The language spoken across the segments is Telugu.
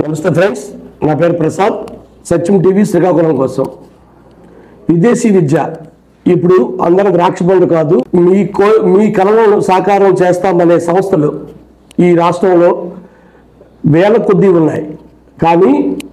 నమస్తే ఫ్రెండ్స్ నా పేరు ప్రసాద్ సత్యం టీవీ శ్రీకాకుళం కోసం విదేశీ విద్య ఇప్పుడు అందరం ద్రాక్ష పండు కాదు మీ కో మీ కళలను సాకారం చేస్తామనే సంస్థలు ఈ రాష్ట్రంలో వేల కొద్దీ ఉన్నాయి కానీ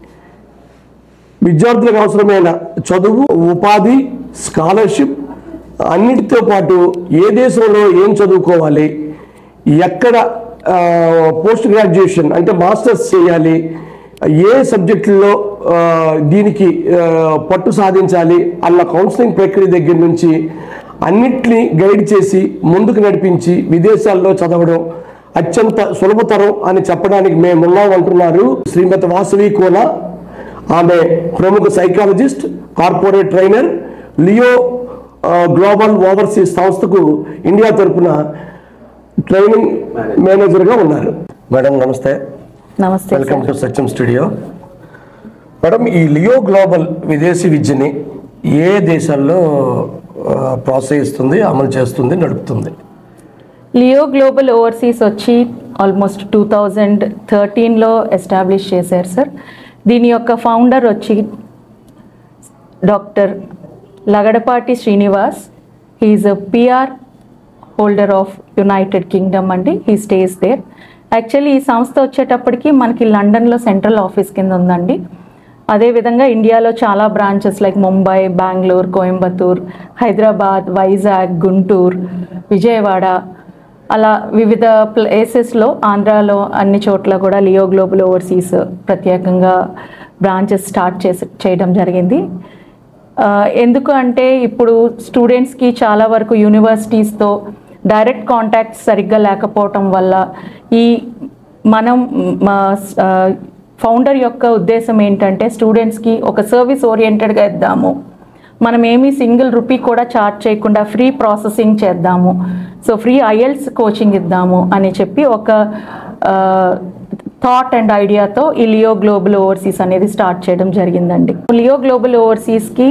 విద్యార్థులకు అవసరమైన చదువు ఉపాధి స్కాలర్షిప్ అన్నిటితో పాటు ఏ దేశంలో ఏం చదువుకోవాలి ఎక్కడ ఆ, పోస్ట్ గ్రాడ్యుయేషన్ అంటే మాస్టర్స్ చేయాలి ఏ సబ్జెక్టుల్లో ఆ, దీనికి ఆ, పట్టు సాధించాలి అన్న కౌన్సిలింగ్ ప్రక్రియ దగ్గర నుంచి అన్నిటినీ గైడ్ చేసి ముందుకు నడిపించి విదేశాల్లో చదవడం అత్యంత సులభతరం అని చెప్పడానికి మేమున్నాం అంటున్నారు శ్రీమతి వాసవి కోన ఆమె ప్రముఖ సైకాలజిస్ట్ కార్పొరేట్ ట్రైనర్ లియో ఆ, గ్లోబల్ ఓవర్సీస్ సంస్థకు ఇండియా తరపున ట్రైనింగ్ మేనేజర్గా ఉన్నారు మేడం నమస్తే నమస్తే welcome to Satyam studio madam ఈ లియో గ్లోబల్ విదేశీ విద్యని ఏ దేశాల్లో ఆ, ప్రోత్సహిస్తుంది అమలు చేస్తుంది నడుపుతుంది లియో గ్లోబల్ ఓవర్సీస్ వచ్చి ఆల్మోస్ట్ టూ థౌజండ్ థర్టీన్లో ఎస్టాబ్లిష్ చేశారు సార్ దీని యొక్క ఫౌండర్ వచ్చి doctor Lagadapati Srinivas he is a PR holder of United Kingdom అండి హీ స్టేస్ దేర్ యాక్చువల్లీ ఈ సంస్థ వచ్చేటప్పటికి మనకి లండన్లో సెంట్రల్ ఆఫీస్ కింద ఉందండి అదేవిధంగా ఇండియాలో చాలా బ్రాంచెస్ లైక్ ముంబై బెంగళూరు కోయంబత్తూర్ హైదరాబాద్ వైజాగ్ గుంటూరు విజయవాడ అలా వివిధ ప్లేసెస్లో ఆంధ్రాలో అన్ని చోట్ల కూడా లియో గ్లోబల్ ఓవర్సీస్ ప్రత్యేకంగా బ్రాంచెస్ స్టార్ట్ చేసి చేయడం జరిగింది ఆ, ఎందుకు అంటే ఇప్పుడు స్టూడెంట్స్కి చాలా వరకు యూనివర్సిటీస్తో డైరెక్ట్ కాంటాక్ట్ సరిగ్గా లేకపోవటం వల్ల ఈ మనం మా ఫౌండర్ యొక్క ఉద్దేశం ఏంటంటే స్టూడెంట్స్కి ఒక సర్వీస్ ఓరియంటెడ్గా ఇద్దాము మనం ఏమీ సింగిల్ రూపీ కూడా చార్జ్ చేయకుండా ఫ్రీ ప్రాసెసింగ్ చేద్దాము సో ఫ్రీ ఐఎల్స్ కోచింగ్ ఇద్దాము అని చెప్పి ఒక థాట్ అండ్ ఐడియాతో ఈ లియో గ్లోబల్ ఓవర్సీస్ అనేది స్టార్ట్ చేయడం జరిగిందండి లియో గ్లోబల్ ఓవర్సీస్కి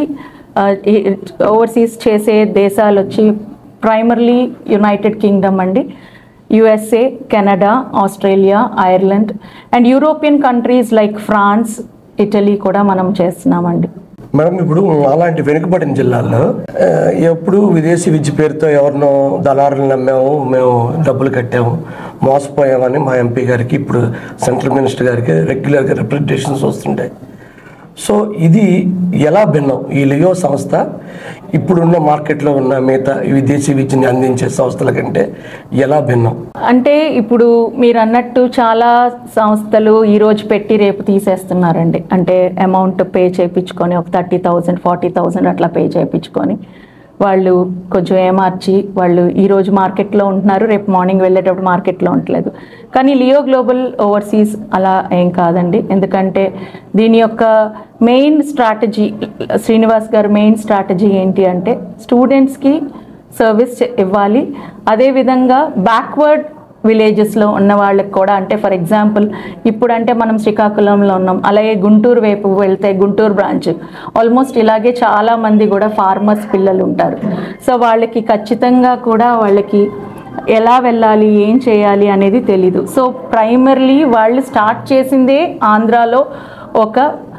ఓవర్సీస్ చేసే దేశాలు వచ్చి ప్రైమర్లీ యునైటెడ్ కింగ్డమ్ అండి USA Canada Australia Ireland and European countries like France Italy కూడా మనం చేస్తున్నామండి మేడం ఇప్పుడు అలాంటి వెనుకబడిన జిల్లాల్లో ఆ, ఎప్పుడు విదేశీ విద్య పేరుతో ఎవరినో దళారులు నమ్మాము మేము డబ్బులు కట్టాము మోసపోయామని మా ఎంపీ గారికి ఇప్పుడు సెంట్రల్ మినిస్టర్ గారికి రెగ్యులర్గా రిప్రజెంటేషన్స్ వస్తుంటాయి సో ఇది ఎలా భిన్నం ఈ లియో సంస్థ ఇప్పుడున్న మార్కెట్లో ఉన్న మిగతా ఈ విదేశీ విద్యని అందించే సంస్థల కంటే ఎలా భిన్నం అంటే ఇప్పుడు మీరు అన్నట్టు చాలా సంస్థలు ఈ రోజు పెట్టి రేపు తీసేస్తున్నారండి అంటే అమౌంట్ పే చేయించుకొని ఒక థర్టీ థౌజండ్ ఫార్టీ థౌజండ్ అట్లా పే చేయించుకొని వాళ్ళు కొంచెం ఏమార్చి వాళ్ళు ఈ రోజు మార్కెట్లో ఉంటున్నారు రేపు మార్నింగ్ వెళ్ళేటప్పుడు మార్కెట్లో ఉండలేదు కానీ లియో గ్లోబల్ ఓవర్సీస్ అలా ఏం కాదండి ఎందుకంటే దీని యొక్క మెయిన్ స్ట్రాటజీ శ్రీనివాస్ గారు మెయిన్ స్ట్రాటజీ ఏంటి అంటే స్టూడెంట్స్కి సర్వీస్ చే- ఇవ్వాలి అదేవిధంగా బ్యాక్వర్డ్ విలేజెస్లో ఉన్న వాళ్ళకి కూడా అంటే ఫర్ ఎగ్జాంపుల్ ఇప్పుడు అంటే మనం శ్రీకాకుళంలో ఉన్నాం అలాగే గుంటూరు వైపు వెళ్తే గుంటూరు బ్రాంచ్ ఆల్మోస్ట్ ఇలాగే చాలా మంది కూడా ఫార్మర్స్ పిల్లలు ఉంటారు సో వాళ్ళకి ఖచ్చితంగా కూడా వాళ్ళకి ఎలా వెళ్ళాలి ఏం చేయాలి అనేది తెలీదు సో ప్రైమర్లీ వాళ్ళు స్టార్ట్ చేసిందే ఆంధ్రాలో ఒక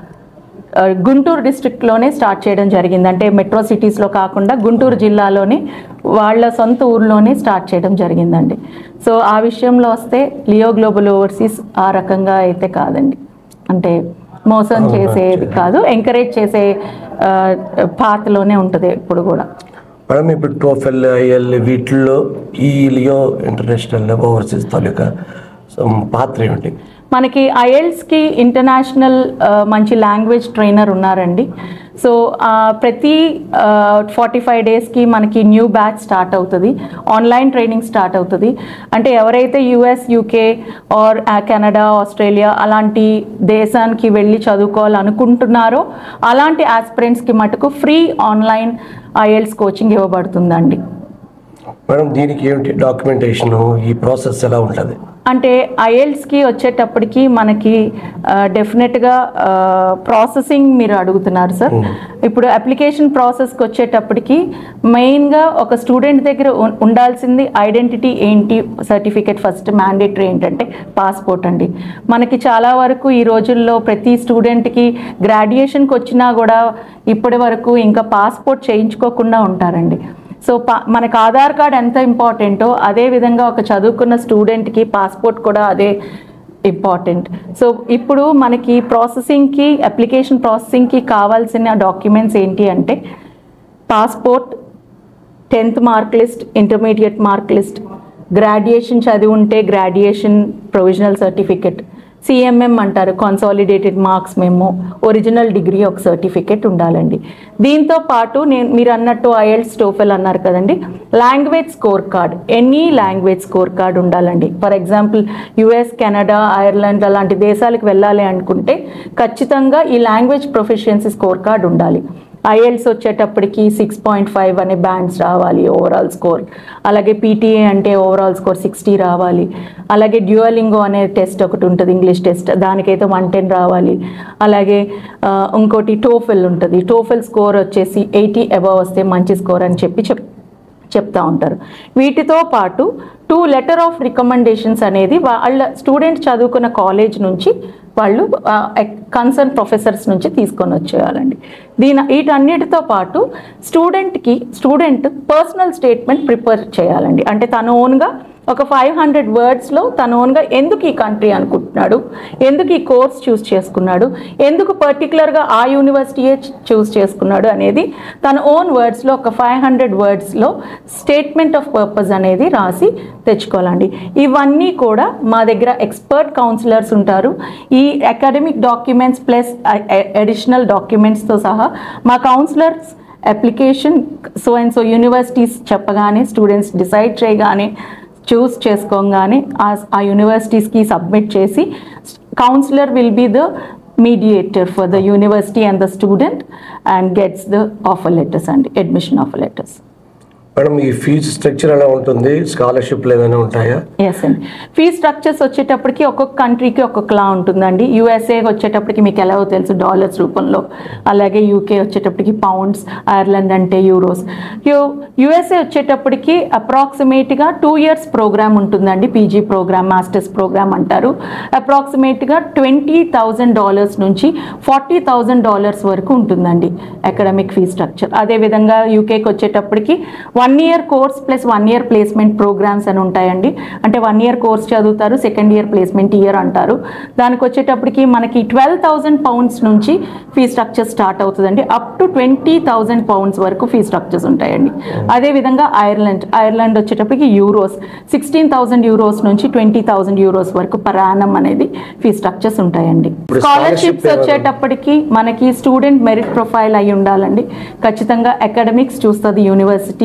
ఆ, గుంటూరు డిస్ట్రిక్ట్లోనే స్టార్ట్ చేయడం జరిగింది అంటే మెట్రో సిటీస్లో కాకుండా గుంటూరు జిల్లాలోనే వాళ్ళ సొంత ఊర్లోనే స్టార్ట్ చేయడం జరిగిందండి సో ఆ విషయంలో వస్తే లియో గ్లోబల్ ఓవర్సీస్ ఆ రకంగా అయితే కాదండి అంటే మోసం చేసేది కాదు ఎంకరేజ్ చేసే పాత్రలోనే ఉంటుంది ఇప్పుడు కూడా మేడం ఇప్పుడు టోఫెల్ ఐఎల్ వీటిల్లో ఈ లియో ఇంటర్నేషనల్ ఓవర్సీస్ తాలూకా some పాత్ర ఏమిటి మనకి ఐఎల్స్కి ఇంటర్నేషనల్ మంచి లాంగ్వేజ్ ట్రైనర్ ఉన్నారండి సో ఆ, ప్రతి ఫార్టీ ఫైవ్ డేస్కి మనకి న్యూ బ్యాచ్ స్టార్ట్ అవుతుంది ఆన్లైన్ ట్రైనింగ్ స్టార్ట్ అవుతుంది అంటే ఎవరైతే US UK or Canada Australia అలాంటి దేశానికి వెళ్ళి చదువుకోవాలనుకుంటున్నారో అలాంటి ఆస్పిరెంట్స్కి మటుకు ఫ్రీ ఆన్లైన్ ఐఎల్స్ కోచింగ్ ఇవ్వబడుతుందండి మేడం దీనికి ఏమిటి డాక్యుమెంటేషన్ ఈ ప్రాసెస్ ఎలా ఉంటుంది అంటే ఐఎల్స్కి వచ్చేటప్పటికి మనకి డెఫినెట్గా ప్రాసెసింగ్ మీరు అడుగుతున్నారు సార్ ఇప్పుడు అప్లికేషన్ ప్రాసెస్కి వచ్చేటప్పటికి మెయిన్గా ఒక స్టూడెంట్ దగ్గర ఉం- ఉండాల్సింది ఐడెంటిటీ ఏంటి సర్టిఫికేట్ ఫస్ట్ మ్యాండేటరీ ఏంటంటే పాస్పోర్ట్ అండి మనకి చాలా వరకు ఈ రోజుల్లో ప్రతి స్టూడెంట్కి గ్రాడ్యుయేషన్కి వచ్చినా కూడా ఇప్పటి వరకు ఇంకా పాస్పోర్ట్ చేయించుకోకుండా ఉంటారండి సో పా మనకు ఆధార్ కార్డ్ ఎంత ఇంపార్టెంటో అదే విధంగా ఒక చదువుకున్న స్టూడెంట్కి పాస్పోర్ట్ కూడా అదే ఇంపార్టెంట్ సో ఇప్పుడు మనకి ప్రాసెసింగ్కి అప్లికేషన్ ప్రాసెసింగ్కి కావాల్సిన డాక్యుమెంట్స్ ఏంటి అంటే passport tenth mark list intermediate mark list graduation చదివి ఉంటే గ్రాడ్యుయేషన్ ప్రొవిజనల్ సర్టిఫికెట్ సిఎంఎం అంటారు కన్సాలిడేటెడ్ మార్క్స్ మేము ఒరిజినల్ డిగ్రీ ఒక సర్టిఫికెట్ ఉండాలండి దీంతో పాటు నేను మీరు అన్నట్టు ఐఎల్స్ టోఫెల్ అన్నారు కదండి language score card any language score card ఉండాలండి for example US Canada Ireland అలాంటి దేశాలకు వెళ్ళాలి అనుకుంటే ఖచ్చితంగా ఈ లాంగ్వేజ్ ప్రొఫిషియన్సీ స్కోర్ కార్డ్ ఉండాలి ఐఎల్స్ వచ్చేటప్పటికి సిక్స్ పాయింట్ ఫైవ్ అనే బ్యాండ్స్ రావాలి ఓవరాల్ స్కోర్ అలాగే పీటీఏ అంటే ఓవరాల్ స్కోర్ సిక్స్టీ రావాలి అలాగే డ్యూయలింగో అనే టెస్ట్ ఒకటి ఉంటుంది ఇంగ్లీష్ టెస్ట్ దానికైతే వన్ టెన్ రావాలి అలాగే ఆ, ఇంకోటి టోఫెల్ ఉంటుంది టోఫెల్ స్కోర్ వచ్చేసి ఎయిటీ అబవ్ వస్తే మంచి స్కోర్ అని చెప్పి చెప్ చెప్తా ఉంటారు వీటితో పాటు టూ లెటర్ ఆఫ్ రికమెండేషన్స్ అనేది వాళ్ళ స్టూడెంట్ చదువుకున్న కాలేజ్ నుంచి వాళ్ళు కన్సర్న్ ప్రొఫెసర్స్ నుంచి తీసుకొని వచ్చేయాలండి దీని వీటన్నిటితో పాటు స్టూడెంట్కి స్టూడెంట్ పర్సనల్ స్టేట్మెంట్ ప్రిపేర్ చేయాలండి అంటే తన ఓన్గా ఒక ఫైవ్ హండ్రెడ్ వర్డ్స్లో తన ఓన్గా ఎందుకు ఈ కంట్రీ అనుకుంటున్నాడు ఎందుకు ఈ కోర్స్ చూస్ చేసుకున్నాడు ఎందుకు పర్టికులర్గా ఆ యూనివర్సిటీయే చూస్ చేసుకున్నాడు అనేది తన ఓన్ వర్డ్స్లో ఒక ఫైవ్ హండ్రెడ్ వర్డ్స్లో స్టేట్మెంట్ ఆఫ్ పర్పస్ అనేది రాసి తెచ్చుకోవాలండి ఇవన్నీ కూడా మా దగ్గర ఎక్స్పర్ట్ కౌన్సిలర్స్ ఉంటారు ఈ అకాడమిక్ డాక్యుమెంట్స్ ప్లస్ అడిషనల్ డాక్యుమెంట్స్తో సహా మా counsellors application so and so universities చెప్పగానే స్టూడెంట్స్ డిసైడ్ చేయగానే చూస్ చేసుకోగానే ఆ ఆ యూనివర్సిటీస్కి సబ్మిట్ చేసి counsellor will be the mediator for the university and the student and gets the offer letters అండి అడ్మిషన్ ఆఫర్ లెటర్స్ మేడం ఈ ఫీజు స్ట్రక్చర్ ఎలా ఉంటుంది స్కాలర్షిప్లు ఏమైనా ఉంటాయా ఎస్ అండి ఫీ స్ట్రక్చర్స్ వచ్చేటప్పటికి ఒక్కొక్క కంట్రీకి ఒక్కొక్కలా ఉంటుందండి యూఎస్ఏ వచ్చేటప్పటికి మీకు ఎలాగో తెలుసు డాలర్స్ రూపంలో అలాగే యూకే వచ్చేటప్పటికి పౌండ్స్ ఐర్లాండ్ అంటే యూరోస్ యూ యూఎస్ఏ వచ్చేటప్పటికి అప్రాక్సిమేట్గా టూ ఇయర్స్ ప్రోగ్రామ్ ఉంటుందండి పీజీ ప్రోగ్రామ్ మాస్టర్స్ ప్రోగ్రామ్ అంటారు అప్రాక్సిమేట్గా ట్వంటీ థౌజండ్ డాలర్స్ నుంచి ఫార్టీ థౌజండ్ డాలర్స్ వరకు ఉంటుందండి అకాడమిక్ ఫీ స్ట్రక్చర్ అదేవిధంగా యూకేకి వచ్చేటప్పటికి one year course plus one year placement programmes అని ఉంటాయండి అంటే వన్ ఇయర్ కోర్స్ చదువుతారు సెకండ్ ఇయర్ ప్లేస్మెంట్ ఇయర్ అంటారు దానికి వచ్చేటప్పటికి మనకి ట్వెల్వ్ థౌజండ్ పౌండ్స్ నుంచి ఫీ స్ట్రక్చర్ స్టార్ట్ అవుతుందండి up to twenty thousand pounds వరకు ఫీ స్ట్రక్చర్స్ ఉంటాయండి అదేవిధంగా ఐర్లాండ్ ఐర్లాండ్ వచ్చేటప్పటికి యూరోస్ సిక్స్టీన్ థౌసండ్ యూరోస్ నుంచి ట్వంటీ థౌసండ్ యూరోస్ వరకు పర్ యానం అనేది ఫీ స్ట్రక్చర్స్ ఉంటాయండి ఇప్పుడు స్కాలర్షిప్స్ scholarship ఏమైనా- వచ్చేటప్పటికి మనకి స్టూడెంట్ మెరిట్ ప్రొఫైల్ అయి ఉండాలండి ఖచ్చితంగా అకాడమిక్స్ చూస్తుంది యూనివర్సిటీ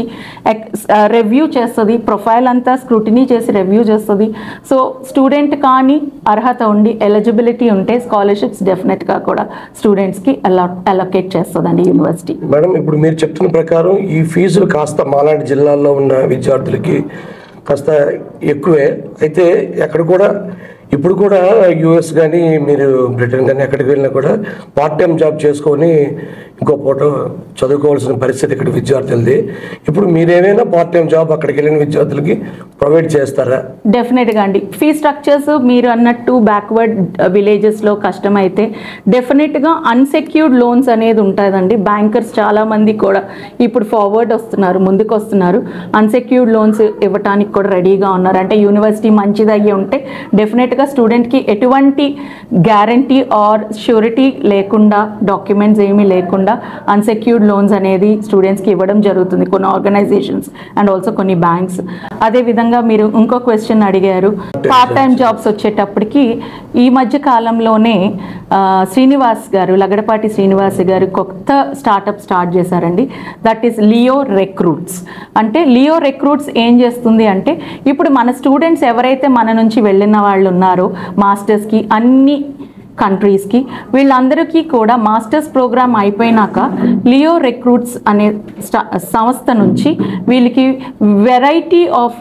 రివ్యూ చేస్తుంది ప్రొఫైల్ అంతా స్క్రూటినీ చేసి రివ్యూ చేస్తుంది సో స్టూడెంట్ కానీ అర్హత ఉండి ఎలిజిబిలిటీ ఉంటే స్కాలర్షిప్స్ డెఫినెట్గా కూడా స్టూడెంట్స్కి అలా అలొకేట్ చేస్తుందండి యూనివర్సిటీ మేడం ఇప్పుడు మీరు చెప్తున్న ప్రకారం ఈ ఫీజులు కాస్త మాలాంటి జిల్లాల్లో ఉన్న విద్యార్థులకి కాస్త ఎక్కువే అయితే ఎక్కడ కూడా ఇప్పుడు కూడా యుఎస్ కానీ మీరు బ్రిటన్ కానీ ఎక్కడికి వెళ్ళినా కూడా పార్ట్ టైం జాబ్ చేసుకొని ఇంకో పూట చదువుకోవాల్సిన పరిస్థితి ఇక్కడ విద్యార్థులది ఇప్పుడు మీరేమైనా పార్ట్ టైం జాబ్ అక్కడికి వెళ్ళిన విద్యార్థులకి ప్రొవైడ్ చేస్తారా డెఫినెట్గా అండి ఫీ స్ట్రక్చర్స్ మీరు అన్నట్టు బ్యాక్వర్డ్ విలేజెస్లో కష్టమైతే డెఫినెట్గా అన్సెక్యూర్డ్ లోన్స్ అనేది ఉంటుందండి బ్యాంకర్స్ చాలామంది కూడా ఇప్పుడు ఫార్వర్డ్ వస్తున్నారు ముందుకు వస్తున్నారు అన్సెక్యూర్డ్ లోన్స్ ఇవ్వటానికి కూడా రెడీగా ఉన్నారు అంటే యూనివర్సిటీ మంచిది అయ్యి ఉంటే డెఫినెట్గా స్టూడెంట్కి ఎటువంటి గ్యారంటీ ఆర్ ష్యూరిటీ లేకుండా డాక్యుమెంట్స్ ఏమీ లేకుండా అన్సెక్యూర్డ్ లోన్స్ అనేది స్టూడెంట్స్కి ఇవ్వడం జరుగుతుంది కొన్ని ఆర్గనైజేషన్స్ అండ్ ఆల్సో కొన్ని బ్యాంక్స్ అదేవిధంగా మీరు ఇంకో క్వశ్చన్ అడిగారు పార్ట్ టైం జాబ్స్ వచ్చేటప్పటికి ఈ మధ్య కాలంలోనే ఆ, శ్రీనివాస్ గారు లగడపాటి శ్రీనివాస్ గారు కొత్త స్టార్టప్ స్టార్ట్ చేశారండి దట్ ఈస్ లియో రెక్రూట్స్ అంటే లియో రెక్రూట్స్ ఏం చేస్తుంది అంటే ఇప్పుడు మన స్టూడెంట్స్ ఎవరైతే మన నుంచి వెళ్ళిన వాళ్ళు ఉన్నారో మాస్టర్స్కి అన్ని కంట్రీస్కి వీళ్ళందరికీ కూడా మాస్టర్స్ ప్రోగ్రామ్ అయిపోయినాక లియో రిక్రూట్స్ అనే స్ట- సంస్థ నుంచి వీళ్ళకి వెరైటీ ఆఫ్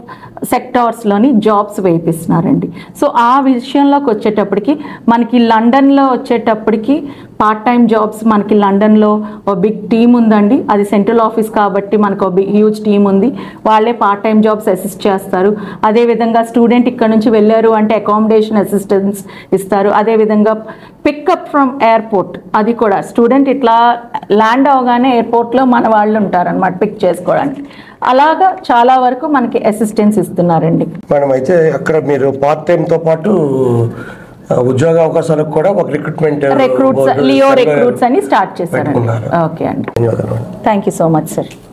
సెక్టార్స్లోని జాబ్స్ వేయిస్తున్నారండి సో ఆ విషయంలోకి వచ్చేటప్పటికి మనకి లండన్లో వచ్చేటప్పటికి పార్ట్ టైం జాబ్స్ మనకి లండన్లో ఒక బిగ్ టీమ్ ఉందండి అది సెంట్రల్ ఆఫీస్ కాబట్టి మనకు ఒక బిగ్ హ్యూజ్ టీమ్ ఉంది వాళ్ళే పార్ట్ టైం జాబ్స్ అసిస్ట్ చేస్తారు అదేవిధంగా స్టూడెంట్ ఇక్కడ నుంచి వెళ్ళారు అంటే అకామిడేషన్ అసిస్టెన్స్ ఇస్తారు అదేవిధంగా పికప్ ఫ్రమ్ ఎయిర్పోర్ట్ అది కూడా స్టూడెంట్ ఇట్లా ల్యాండ్ అవగానే ఎయిర్పోర్ట్లో మన వాళ్ళు ఉంటారనమాట పిక్ చేసుకోవడానికి అలాగా చాలా వరకు మనకి అసిస్టెన్స్ ఇస్తున్నారండి మేడం అయితే అక్కడ మీరు పార్ట్ టైం తో పాటు ఆ, ఉద్యోగ అవకాశాలకు కూడా ఒక రిక్రూట్మెంట్ రిక్రూట్స్ లియో రిక్రూట్స్ అని స్టార్ట్ చేశారండి పెట్టుకున్నారు. ఓకే అండి ధన్యవాదాలు thank you so much sir